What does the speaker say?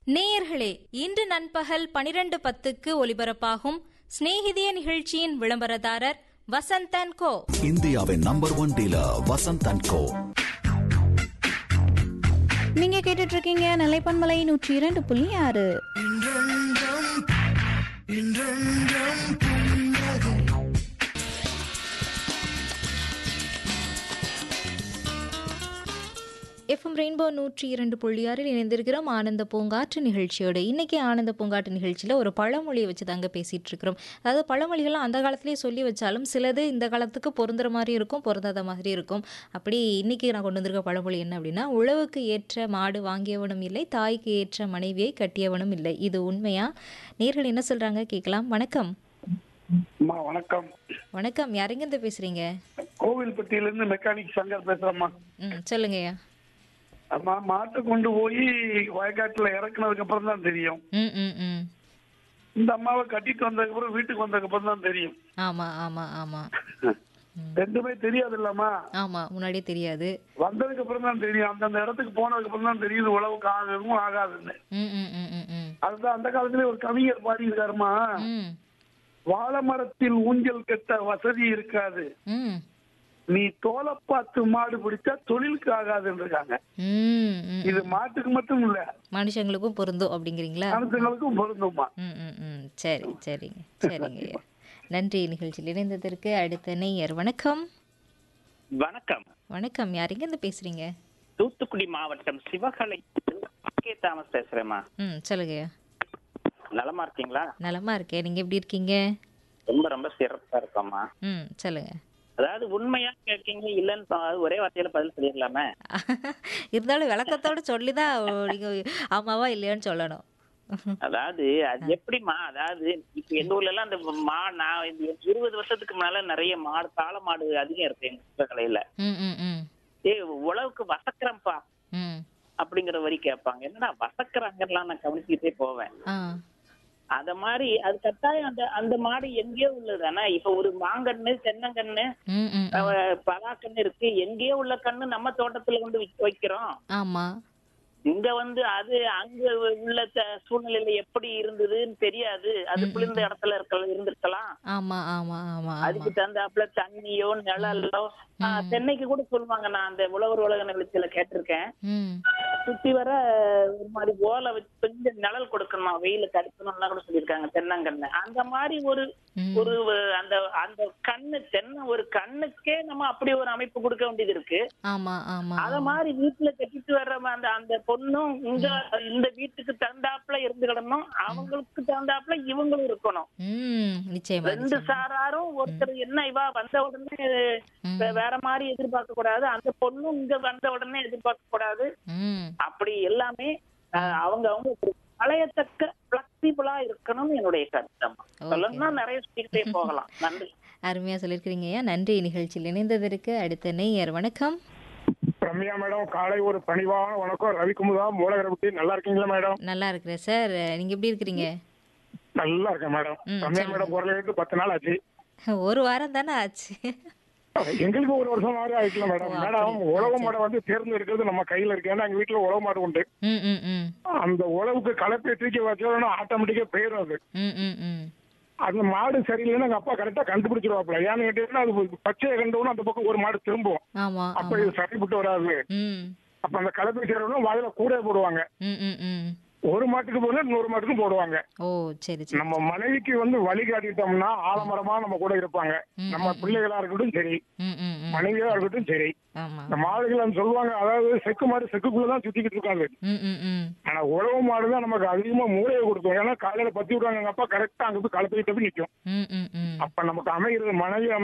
நேயர்களே இன்று நண்பகல் பனிரெண்டு பத்துக்கு ஒலிபரப்பாகும் சிநேகிதிய நிகழ்ச்சியின் விளம்பரதாரர் வசந்தன் கோ இந்தியாவின் number one dealer Vasanth and co நீங்க கேட்டுட்டு இருக்கீங்க நிலைப்பன்மலை நூற்றி இரண்டு புள்ளி ஆறு எஃப்எம் ரெயின்போ நூற்றி இரண்டு புள்ளி ஆறில் இணைந்திருக்கிறோம் ஆனந்த பூங்காற்று நிகழ்ச்சியோடு இன்னைக்கு ஆனந்த பூங்காற்று நிகழ்ச்சியில் ஒரு பழமொழியை வச்சு தாங்க பேசிட்டு இருக்கிறோம் அதாவது பழமொழிகள்லாம் அந்த காலத்திலேயே சொல்லி வச்சாலும் சிலது இந்த காலத்துக்கு பொருந்துற மாதிரி இருக்கும் பொருந்தாத மாதிரி இருக்கும் அப்படி இன்னைக்கு நான் கொண்டு வந்திருக்க பழமொழி என்ன அப்படின்னா உழவுக்கு ஏற்ற மாடு வாங்கியவனும் இல்லை தாய்க்கு ஏற்ற மனைவியை கட்டியவனும் இல்லை இது உண்மையா நேர்கள் என்ன சொல்றாங்க கேட்கலாம் வணக்கம் அம்மா வணக்கம் வணக்கம் யாரெங்கிருந்து பேசுறீங்க கோவில்பட்டியில இருந்து மெக்கானிக் சங்கர் பேசுறேம்மா ம் சொல்லுங்கய்யா அம்மா மாட்டை கொண்டு போய் வயக்காட்டுல இறக்குனதுக்கு அப்புறம் தான் தெரியும் ம் ம் ம் இந்த அம்மாவை கட்டிட்டு வந்ததுக்கு அப்புறம் வீட்டுக்கு வந்ததுக்கு அப்புறம் தான் தெரியும் ஆமா ஆமா ஆமா ரெண்டுமே தெரியாது இல்லம்மா ஆமா முன்னாடியே தெரியாது வந்ததுக்கு அப்புறம் தான் தெரியும் அந்தந்த இடத்துக்கு போனதுக்கு அப்புறம் தான் தெரியுது உழவுக்கு ஆகவும் ஆகாதுன்னு ம் ம் ம் ம் ம் அதுதான் அந்த காலத்துல ஒரு கவிஞர் பாடி இருக்காருமா ம் வாழை மரத்தில் ஊஞ்சல் கட்ட வசதி இருக்காது ம் நீ தோலை பார்த்து மாடு பிடிச்சா தொழிலுக்கு ஆகாதுன்னு இருக்காங்க ம் ம் இது மாட்டுக்கு மட்டும் இல்ல மனுஷங்களுக்கும் பொருந்தும் அப்படிங்கிறீங்களா மனுஷங்களுக்கும் பொருந்தும்மா ம் ம் ம் சரி சரிங்க சரிங்க ஐயா நன்றி நிகழ்ச்சியில் இணைந்ததற்கு அடுத்த நேயர் வணக்கம் வணக்கம் வணக்கம் யார் இருந்து பேசுறீங்க தூத்துக்குடி மாவட்டம் சிவகலை கே தாமஸ் பேசுறேம்மா ம் சொல்லுங்கய்யா நலமா இருக்கீங்களா நலமா இருக்கேன் நீங்க எப்படி இருக்கீங்க ரொம்ப ரொம்ப சிறப்பா இருக்கோம்மா ம் சொல்லுங்க அதாவது உண்மையா கேட்கீங்க இல்லைன்னு சொ- அது ஒரே வார்த்தையில பதில் சொல்லிடலாமே இருந்தாலும் விளக்கத்தோட சொல்லி தான் நீங்க ஆமாவா இல்லையான்னு சொல்லணும் அதாவது அது எப்படிம்மா அதாவது இப்ப எங்க ஊர்ல எல்லாம் அந்த மா நான் இந்த இருபது வருஷத்துக்கு முன்னால நிறைய மாடு காளை மாடு அதிகம் இருக்கு எங்க சிவகலையில ம் ம் ம் ஏ உழவுக்கு வசக்கிறேன்ப்பா ம் அப்படிங்கிற வரி கேட்பாங்க என்னடா வசக்கிறாங்கலாம் நான் கவனிச்சுக்கிட்டே போவேன் ஆ அத மாதிரி அது கட்டாயம் அந்த அந்த மாடு எங்கேயோ உள்ளதானே இப்ப ஒரு மாங்கன்னு தென்னங்கன்னு ம் ம் ம். அஹ் பலாக்கன்னு இருக்கு எங்கேயோ உள்ள கண்ணு நம்ம தோட்டத்துல கொண்டு வைக்க- வைக்கிறோம் ஆமா இங்க வந்து அது அங்க உள்ள த- சூழ்நிலையில எப்படி இருந்ததுன்னு தெரியாது அது குளிர்ந்த இடத்துல இருக்க இருந்திருக்கலாம் ஆமா ஆமா ஆமா ஆமா அதுக்கு தகுந்தாப்புல தண்ணியோ நிழலோ ஆஹ், தென்னைக்கு கூட சொல்லுவாங்க நான் அந்த உழவர் உலக நிகழ்ச்சியில கேட்டிருக்கேன் ம் சுத்தி வர ஒரு மாதிரி ஓலை வச்சு கொஞ்சம் நிழல் கொடுக்கணும் வெயில தடுக்கணும்லாம் கூட சொல்லியிருக்காங்க தென்னங்கண்ணு அந்த மாதிரி ஒரு ம். ஒரு அந்த அந்த கண்ணு தென்னை ஒரு கண்ணுக்கே நம்ம அப்படி ஒரு அமைப்பு கொடுக்க வேண்டியது இருக்கு ஆமா ஆமா அத மாதிரி வீட்டுல கட்டிட்டு வர்ற அந்த அந்த பொண்ணும் இங்க இந்த வீட்டுக்கு தகுந்தாப்புல இருந்து கிடணும் அவங்களுக்கு தகுந்தாப்புல இவங்களும் இருக்கணும் ம் நிச்சயமா ரெண்டு நிச்சயமா. சாராரும் ஒருத்தர் என்ன இவா வந்த உடனே ம். வே- வேற மாதிரி எதிர்பார்க்க கூடாது அந்த பொண்ணும் இங்க வந்த உடனே எதிர்பார்க்க கூடாது ம் அப்படி எல்லாமே அஹ், அவங்க அவங்க ஒரு பழையத்தக்க பிளக்சிபிளா இருக்கணும்னு என்னுடைய கருத்தம் சொல்லணும்னா நிறைய சொல்லிக்கிட்டே போகலாம் நன்றி அருமையா சொல்லியிருக்கிறீங்க ஐயா நன்றி நிகழ்ச்சியில் இணைந்ததற்கு அடுத்த நேயர் வணக்கம் ரம்யா மேடம் காலை ஒரு பணிவான வணக்கம் ரவிக்குமுதா மூலகரப்பட்டி நல்லா இருக்கீங்களா மேடம் நல்லா இருக்கிறேன் சார் நீங்க எப்படி இருக்கிறீங்க நல்லா இருக்கேன் மேடம் ம், ரம்யா சொல்லுங்க. மேடம் குரல் எடுத்து பத்து நாள் ஆச்சு ஒரு வாரம் தானே ஆச்சு எங்களுக்கு ஒரு வருஷம் மாதிரி ஆயிடுச்சுல மேடம் ஓ, மேடம் அப்படி. உழவு மாடை வந்து தேர்ந்தெடுக்கிறது நம்ம கையில இருக்கு ஏன்னா எங்க வீட்டுல உழவு மாடு உண்டு ம் ம் ம் அந்த உழவுக்கு கலப்பை தூக்கி வச்சோன்னா ஆட்டோமேட்டிக்கா போயிடும் அது ம் ம் ம் அந்த மாடு சரியில்லைன்னா எங்க அப்பா கரெக்டா கண்டுபிடிச்சிருவாப்ல ஏன்னு கேட்டீங்கன்னா அது பச்சையை கண்டவுடனே அந்த பக்கம் ஒரு மாடு திரும்பும் ஆமா அப்ப ஆமா இது சரிப்பட்டு வராது ம் அப்ப அந்த கலப்பை சேரணும் வாயில கூட போடுவாங்க ம் ம் ம் ஒரு மாட்டுக்கு போல இன்னொரு மாட்டுக்கும் போடுவாங்க ஓ சரி சரி நம்ம மனைவிக்கு வந்து வழி காட்டிட்டோம்னா ஆலமரமா நம்ம கூட இருப்பாங்க ம், நம்ம பிள்ளைகளா இருக்கட்டும் சரி ம் ம் ம் மனைவியா இருக்கட்டும் சரி ஆமா இந்த மாடுகள் சொல்லுவாங்க அதாவது செக்கு மாடு செக்குக்குள்ளதான் சுத்திக்கிட்டு இருக்காது ம் ம் ம் ஆனா உழவு மாடு தான் நமக்கு அதிகமா மூளையை கொடுக்கும் ஏன்னா காலையில பத்தி விடுவாங்க எங்க அப்பா கரெக்டா அங்க போய் களத்துக்கிட்ட போய் நிக்கும் ம் ம் ம் அப்ப நமக்கு அமைகிறது மனைவி